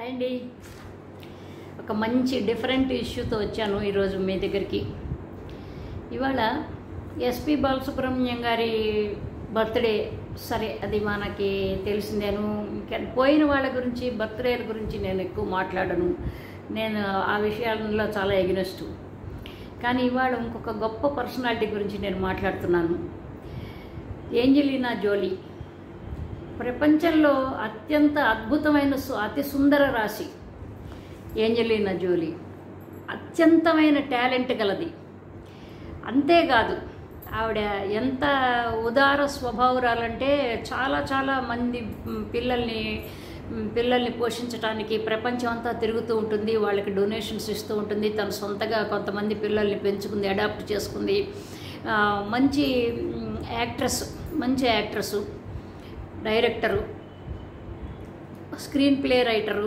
hi అండి ఒక మంచి డిఫరెంట్ ఇష్యూతో వచ్చాను ఈరోజు మీ దగ్గరికి ఇవాళ ఎస్పి బాలసుబ్రహ్మణ్యం గారి బర్త్డే సరే అది మనకి తెలిసిందేను ఇంకా పోయిన వాళ్ళ గురించి బర్త్డేల గురించి నేను ఎక్కువ మాట్లాడను నేను ఆ విషయాలలో చాలా ఎగినెస్ట్ కానీ ఇవాళ ఇంకొక గొప్ప పర్సనాలిటీ గురించి నేను మాట్లాడుతున్నాను ఏంజలీనా జోలీ ప్రపంచంలో అత్యంత అద్భుతమైన సు- అతి సుందర రాశి ఏంజలీనా జోలీ అత్యంతమైన టాలెంట్ గలది అంతేకాదు ఆవిడ ఎంత ఉదార స్వభావురాలంటే చాలా చాలా మంది మ్, పిల్లల్ని మ్, పిల్లల్ని పోషించడానికి ప్రపంచం అంతా తిరుగుతూ ఉంటుంది వాళ్ళకి డొనేషన్స్ ఇస్తూ ఉంటుంది తను సొంతగా కొంతమంది పిల్లల్ని పెంచుకుంది అడాప్ట్ చేసుకుంది ఆ, మంచి మ్, యాక్ట్రెస్ మంచి actress director screenplay writer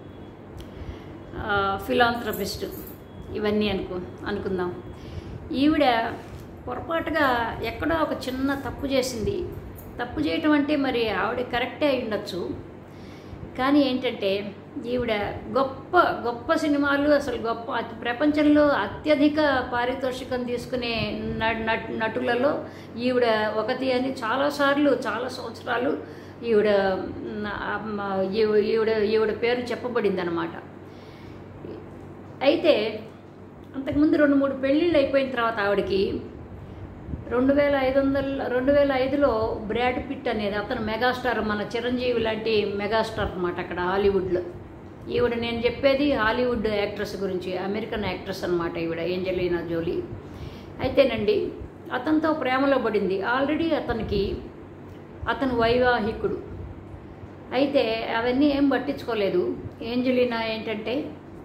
philanthropist ఇవన్నీ అనుకో అనుకుందాం ఈవిడ పొరపాటుగా ఎక్కడో ఒక చిన్న తప్పు చేసింది తప్పు చేయటం అంటే మరి ఆవిడ కరెక్టే అయి ఉండొచ్చు కానీ ఏంటంటే ఈవిడ గొప్ప గొప్ప సినిమాలు అసలు గొప్ప అతి- ప్రపంచంలో అత్యధిక పారితోషికం తీసుకునే న- నట్- నటులలో ఈవిడ ఒకటి అని చాలాసార్లు చాలా సంవత్సరాలు ఈవిడ మ్, ఆ, మ, ఈవి- ఈవిడ ఈవిడ పేరు చెప్పబడింది అనమాట అయితే అంతకుముందు రెండు మూడు పెళ్ళిళ్ళు అయిపోయిన తర్వాత ఆవిడకి రెండు వేల ఐదు వందల రెండు వేల ఐదులో బ్రాడ్ పిట్ అనేది అతను మెగాస్టార్ మన చిరంజీవి లాంటి మెగాస్టార్ అనమాట అక్కడ హాలీవుడ్లో ఈవిడ నేను చెప్పేది హాలీవుడ్ యాక్ట్రెస్ గురించి అమెరికన్ యాక్ట్రెస్ అనమాట ఈవిడ ఏంజలీనా జోలీ అయితేనండి అతనితో ప్రేమలో పడింది ఆల్రెడీ అతనికి అతను వైవాహికుడు అయితే అవన్నీ ఏం పట్టించుకోలేదు ఏంజలీనా ఏంటంటే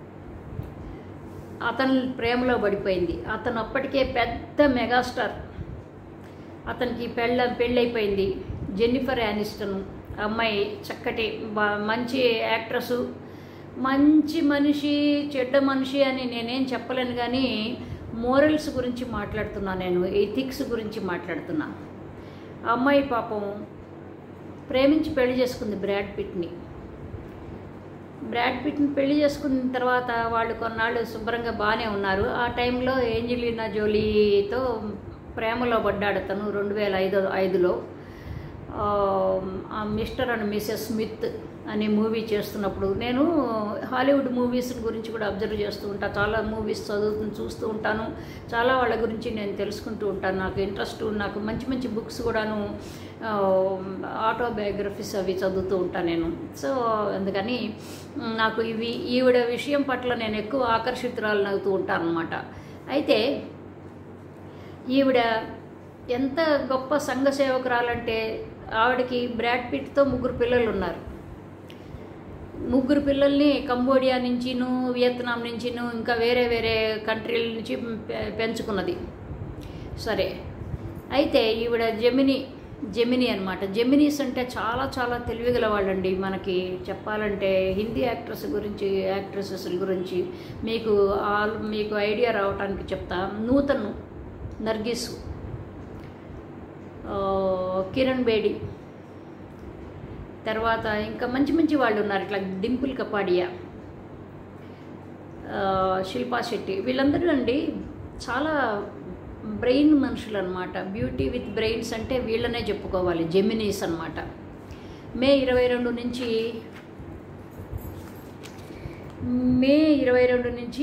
అతని ప్రేమలో పడిపోయింది అతను అప్పటికే పెద్ద మెగాస్టార్ అతనికి పెళ్ళ పెళ్ళైపోయింది జెన్నిఫర్ యానిస్టన్ అమ్మాయి చక్కటి బా- మంచి యాక్ట్రసు మంచి మనిషి చెడ్డ మనిషి అని నేనేం చెప్పలేను కానీ మోరల్స్ గురించి మాట్లాడుతున్నా నేను ఎథిక్స్ గురించి మాట్లాడుతున్నా ఆ అమ్మాయి పాపం ప్రేమించి పెళ్లి చేసుకుంది బ్రాడ్ పిట్ని బ్రాడ్ పిట్ని పెళ్లి చేసుకున్న తర్వాత వాళ్ళు కొన్నాళ్ళు శుభ్రంగా బాగానే ఉన్నారు ఆ టైంలో ఏంజలీనా జోలీతో ప్రేమలో పడ్డాడు తను రెండు వేల ఐదు ఐదులో ఆ, ఆ మిస్టర్ అండ్ మిసెస్ స్మిత్ అనే మూవీ చేస్తున్నప్పుడు నేను హాలీవుడ్ మూవీస్ గురించి కూడా అబ్జర్వ్ చేస్తూ ఉంటా చాలా మూవీస్ చదువుతూ చూస్తూ ఉంటాను చాలా వాళ్ళ గురించి నేను తెలుసుకుంటూ ఉంటాను నాకు ఇంట్రెస్ట్ నాకు మంచి మంచి బుక్స్ కూడాను ఆటోబయోగ్రఫీస్ అవి చదువుతూ ఉంటాను నేను సో అందుకని మ్, నాకు ఇవి ఈవిడ విషయం పట్ల నేను ఎక్కువ ఆకర్షితురాలు అవుతూ ఉంటాను అనమాట అయితే ఈవిడ ఎంత గొప్ప సంఘ సేవకురాలంటే ఆవిడకి బ్రాడ్ పిట్తో ముగ్గురు పిల్లలు ఉన్నారు ముగ్గురు పిల్లల్ని కంబోడియా నుంచిను వియత్నాం నుంచిను ఇంకా వేరే వేరే కంట్రీల నుంచి పె- పెంచుకున్నది సరే అయితే ఈవిడ జెమిని జెమిని అనమాట జెమినీస్ అంటే చాలా చాలా తెలివిగల వాళ్ళండి మనకి చెప్పాలంటే హిందీ యాక్ట్రెస్ గురించి యాక్ట్రెసెస్ గురించి మీకు ఆల్ మీకు ఐడియా రావడానికి చెప్తా నూతన్ నర్గిస్ ఆ, కిరణ్ బేడి తర్వాత ఇంకా మంచి మంచి వాళ్ళు ఉన్నారు ఇట్లా డింపుల్ కపాడియా ఆ, శిల్పా శెట్టి వీళ్ళందరూ అండి చాలా బ్రెయిన్ మనుషులు అనమాట బ్యూటీ విత్ బ్రెయిన్స్ అంటే వీళ్ళనే చెప్పుకోవాలి జెమినీస్ అనమాట మే ఇరవై రెండు నుంచి మే ఇరవై రెండు నుంచి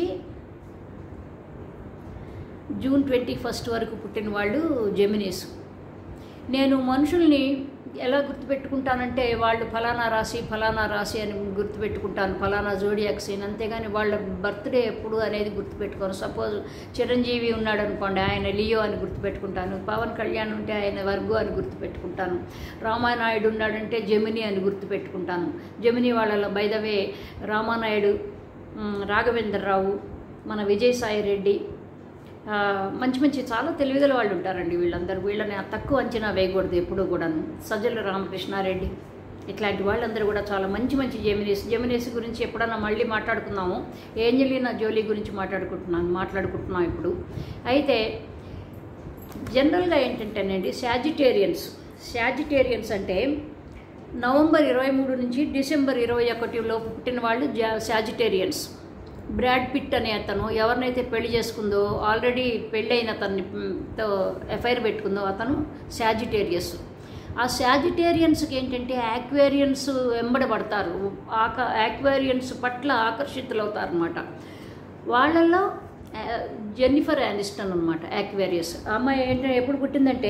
జూన్ ట్వంటీ ఫస్ట్ వరకు పుట్టిన వాళ్ళు జెమినీస్ నేను మనుషుల్ని ఎలా గుర్తుపెట్టుకుంటానంటే వాళ్ళు ఫలానా రాశి ఫలానా రాశి అని గుర్తుపెట్టుకుంటాను ఫలానా జోడియాక్ సీన్ అంతేగాని వాళ్ళ బర్త్డే ఎప్పుడు అనేది గుర్తుపెట్టుకోను సపోజ్ చిరంజీవి ఉన్నాడు అనుకోండి ఆయన లియో అని గుర్తుపెట్టుకుంటాను పవన్ కళ్యాణ్ ఉంటే ఆయన వర్గు అని గుర్తుపెట్టుకుంటాను రామానాయుడు ఉన్నాడంటే జమిని అని గుర్తుపెట్టుకుంటాను జమిని వాళ్ళలో బైదవే రామానాయుడు మ్, రాఘవేంద్రరావు మన విజయసాయి రెడ్డి ఆ, మంచి మంచి చాలా తెలివిగల వాళ్ళు ఉంటారండి వీళ్ళందరూ వీళ్ళని తక్కువ అంచనా వేయకూడదు ఎప్పుడూ కూడాను సజ్జల రామకృష్ణారెడ్డి ఇట్లాంటి వాళ్ళందరూ కూడా చాలా మంచి మంచి జెమినీస్ జెమినీస్ గురించి ఎప్పుడన్నా మళ్ళీ మాట్లాడుకుందాము ఏంజలీనా జోలీ గురించి మాట్లాడుకుంటున్నాను మాట్లాడుకుంటున్నాం ఇప్పుడు అయితే జనరల్గా ఏంటంటేనండి శాజిటేరియన్స్ శాజిటేరియన్స్ అంటే నవంబర్ ఇరవై మూడు నుంచి డిసెంబర్ ఇరవై ఒకటిలో పుట్టిన వాళ్ళు జా సాజిటేరియన్స్ బ్రాడ్ పిట్ అనే అతను ఎవరినైతే పెళ్లి చేసుకుందో ఆల్రెడీ పెళ్ళైన అతన్ని తో ఎఫ్ఐఆర్ పెట్టుకుందో అతను సాజిటేరియస్ ఆ సాజిటేరియన్స్కి ఏంటంటే యాక్వేరియన్స్ వెంబడబడతారు ఆక యాక్వేరియన్స్ పట్ల ఆకర్షితులవుతారు అనమాట వాళ్ళల్లో ఆ, జెన్నిఫర్ యానిస్టన్ అనమాట యాక్వేరియస్ అమ్మాయి ఏంటంటే ఎప్పుడు పుట్టిందంటే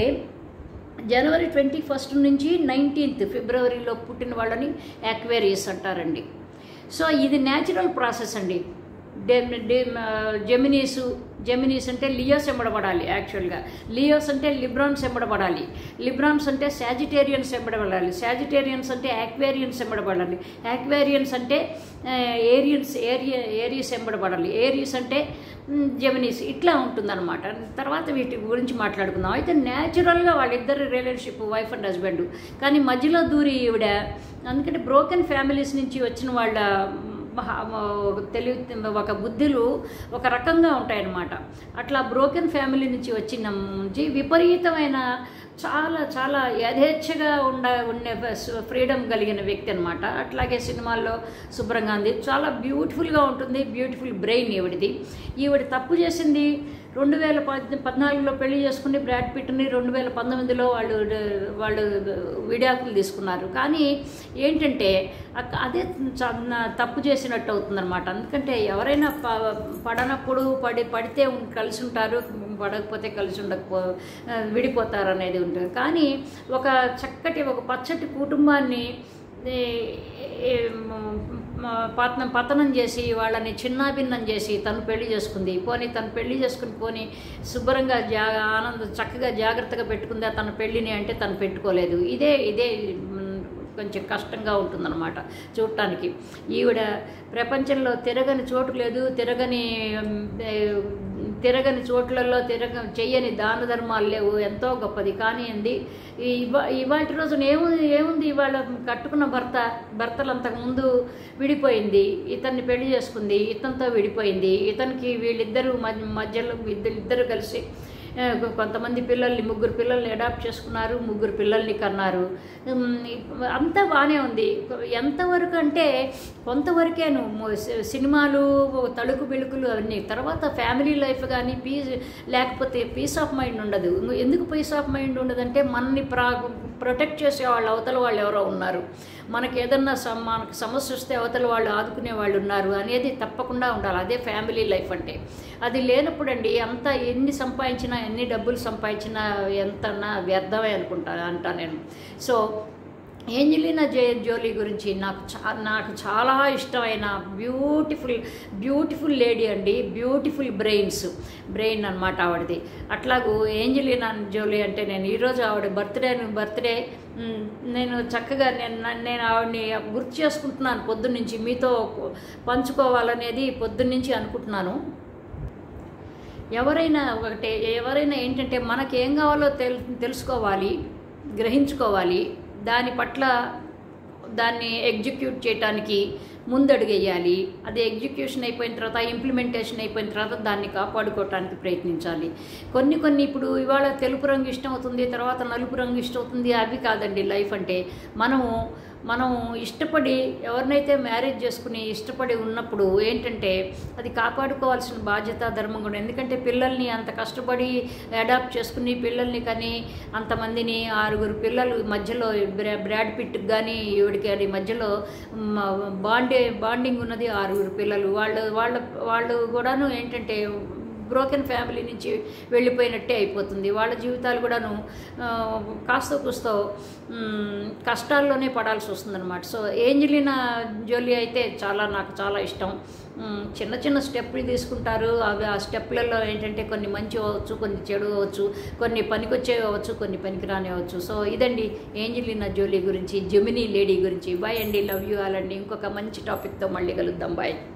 జనవరి ట్వంటీ ఫస్ట్ నుంచి నైన్టీన్త్ ఫిబ్రవరిలో పుట్టిన వాళ్ళని యాక్వేరియస్ అంటారండి సో ఇది న్యాచురల్ ప్రాసెస్ అండి డెమ్ డెమ్ జెమినీస్ జెమినీస్ అంటే లియోస్ ఎంబడబడాలి యాక్చువల్గా లియోస్ అంటే లిబ్రాన్స్ ఎంబడబడాలి లిబ్రాన్స్ అంటే సాజిటేరియన్స్ ఎంబడబడాలి సాజిటేరియన్స్ అంటే యాక్వేరియన్స్ ఎంబడబడాలి యాక్వేరియన్స్ అంటే ఏరియన్స్ ఏరియా ఏరియస్ ఎంబడబడాలి ఏరియస్ అంటే మ్, జెమినీస్ ఇట్లా ఉంటుందన్నమాట తర్వాత వీటి గురించి మాట్లాడుకుందాం అయితే న్యాచురల్గా వాళ్ళిద్దరు రిలేషన్షిప్ వైఫ్ అండ్ హస్బెండ్ కానీ మధ్యలో దూరి ఈవిడ అందుకంటే బ్రోకెన్ ఫ్యామిలీస్ నుంచి వచ్చిన వాళ్ళ మహా- మ- తెలివి ఒక బుద్ధులు ఒక రకంగా ఉంటాయన్నమాట అట్లా బ్రోకెన్ ఫ్యామిలీ నుంచి వచ్చిన నుంచి విపరీతమైన చాలా చాలా యథేచ్ఛగా ఉండ ఉండే ఫ్రీడమ్ కలిగిన వ్యక్తి అనమాట అట్లాగే సినిమాల్లో శుభ్రంగా ఉంది చాలా బ్యూటిఫుల్గా ఉంటుంది బ్యూటిఫుల్ బ్రెయిన్ ఈవిడిది ఈవిడ తప్పు చేసింది రెండు వేల పద్ పద్నాలుగులో పెళ్లి చేసుకుని బ్రాడ్ పిట్ని రెండు వేల పంతొమ్మిదిలో వాళ్ళు వాళ్ళు విడాకులు తీసుకున్నారు కానీ ఏంటంటే అక్క- అదే చ- తప్పు చేసినట్టు అవుతుందన్నమాట ఎందుకంటే ఎవరైనా ప పడనప్పుడు పడి పడితే ఉం- కలిసి ఉంటారు పడకపోతే కలిసి ఉండకపో ఆ, విడిపోతారు అనేది ఉంటుంది కానీ ఒక చక్కటి ఒక పచ్చటి కుటుంబాన్ని ఏ, ఏ, మ- మ- పతనం పతనం చేసి వాళ్ళని చిన్నాభిన్నం చేసి తను పెళ్లి చేసుకుంది పోనీ తను పెళ్లి చేసుకుని పోనీ శుభ్రంగా జా ఆనందం చక్కగా జాగ్రత్తగా పెట్టుకుందా తన పెళ్ళిని అంటే తను పెట్టుకోలేదు ఇదే ఇదే మ్, కొంచెం కష్టంగా ఉంటుందన్నమాట చూడటానికి ఈవిడ ప్రపంచంలో తిరగని చోటు లేదు తిరగని మ్, ఏ, తిరగని చోట్లలో తిరగ చెయ్యని దాన ధర్మాలు లేవు ఎంతో గొప్పది కానీ అంది ఇవా ఇవాటి రోజున ఏముంది ఏముంది ఇవాళ కట్టుకున్న భర్త భర్తలు అంతకుముందు విడిపోయింది ఇతన్ని పెళ్లి చేసుకుంది ఇతనితో విడిపోయింది ఇతనికి వీళ్ళిద్దరూ మధ్య మధ్యలో ఇద్దరు ఇద్దరు కలిసి ఆ, కొంతమంది పిల్లల్ని ముగ్గురు పిల్లల్ని అడాప్ట్ చేసుకున్నారు ముగ్గురు పిల్లల్ని కన్నారు ఉమ్, అంతా బాగానే ఉంది ఎంతవరకు అంటే కొంతవరకేను మొ- సి- సినిమాలు తళుకు బిళుకులు అవన్నీ తర్వాత ఫ్యామిలీ లైఫ్ కానీ పీస్ లేకపోతే పీస్ ఆఫ్ మైండ్ ఉండదు ఎందుకు పీస్ ఆఫ్ మైండ్ ఉండదంటే మనని ప్రా ప్రొటెక్ట్ చేసే వాళ్ళు అవతల వాళ్ళు ఎవరో ఉన్నారు మనకి ఏదన్నా సమ మనకు సమస్య వస్తే అవతల వాళ్ళు ఆదుకునే వాళ్ళు ఉన్నారు అనేది తప్పకుండా ఉండాలి అదే ఫ్యామిలీ లైఫ్ అంటే అది లేనప్పుడు అండి అంత ఎన్ని సంపాదించినా ఎన్ని డబ్బులు సంపాదించినా ఎంత వ్యర్థమే అనుకుంటా అంటా నేను సో ఏంజలినా జే జోలీ గురించి నాకు చా నాకు చాలా ఇష్టమైన బ్యూటిఫుల్ బ్యూటిఫుల్ లేడీ అండి బ్యూటిఫుల్ బ్రెయిన్స్ బ్రెయిన్ అనమాట ఆవిడది అట్లాగూ ఏంజలినా జోలీ అంటే నేను ఈరోజు ఆవిడ బర్త్డే బర్త్డే మ్, నేను చక్కగా నేను నన్ను- నేను ఆవిడని గుర్తు చేసుకుంటున్నాను పొద్దున్నుంచి మీతో పంచుకోవాలనేది పొద్దున్నుంచి అనుకుంటున్నాను ఎవరైనా ఒకటే ఎవరైనా ఏంటంటే మనకి ఏం కావాలో తెల్ తెలుసుకోవాలి గ్రహించుకోవాలి దాని పట్ల దాన్ని ఎగ్జిక్యూట్ చేయడానికి ముందడుగేయాలి అది ఎగ్జిక్యూషన్ అయిపోయిన తర్వాత ఇంప్లిమెంటేషన్ అయిపోయిన తర్వాత దాన్ని కాపాడుకోవటానికి ప్రయత్నించాలి కొన్ని కొన్ని ఇప్పుడు ఇవాళ తెలుపు రంగు ఇష్టం అవుతుంది తర్వాత నలుపు రంగు ఇష్టం అవుతుంది అవి కాదండి లైఫ్ అంటే మనము మనం ఇష్టపడి ఎవరినైతే మ్యారేజ్ చేసుకుని ఇష్టపడి ఉన్నప్పుడు ఏంటంటే అది కాపాడుకోవాల్సిన బాధ్యత ధర్మం కూడా ఎందుకంటే పిల్లల్ని అంత కష్టపడి అడాప్ట్ చేసుకుని పిల్లల్ని కానీ అంతమందిని ఆరుగురు పిల్లలు మధ్యలో బ్రా- బ్రాడ్ పిట్ కానీ ఈవిడికి అది మధ్యలో మ, బాండే బాండింగ్ ఉన్నది ఆరుగురు పిల్లలు వాళ్ళు వాళ్ళ వాళ్ళు కూడాను ఏంటంటే బ్రోకెన్ ఫ్యామిలీ నుంచి వెళ్ళిపోయినట్టే అయిపోతుంది వాళ్ళ జీవితాలు కూడాను ఆ, కాస్త కూస్తో మ్, కష్టాల్లోనే పడాల్సి వస్తుందన్నమాట సో ఏంజలినా జోలీ అయితే చాలా నాకు చాలా ఇష్టం మ్, చిన్న చిన్న స్టెప్లు తీసుకుంటారు అవి ఆ స్టెప్లలో ఏంటంటే కొన్ని మంచి అవ్వచ్చు కొన్ని చెడు అవ్వచ్చు కొన్ని పనికొచ్చేవి అవ్వచ్చు కొన్ని పనికిరాని అవ్వచ్చు సో ఇదండి ఏంజలినా జోలీ గురించి జెమినీ లేడీ గురించి బాయ్ అండి లవ్ యూ ఆల్ అండి ఇంకొక మంచి టాపిక్తో మళ్ళీ కలుద్దాం బాయ్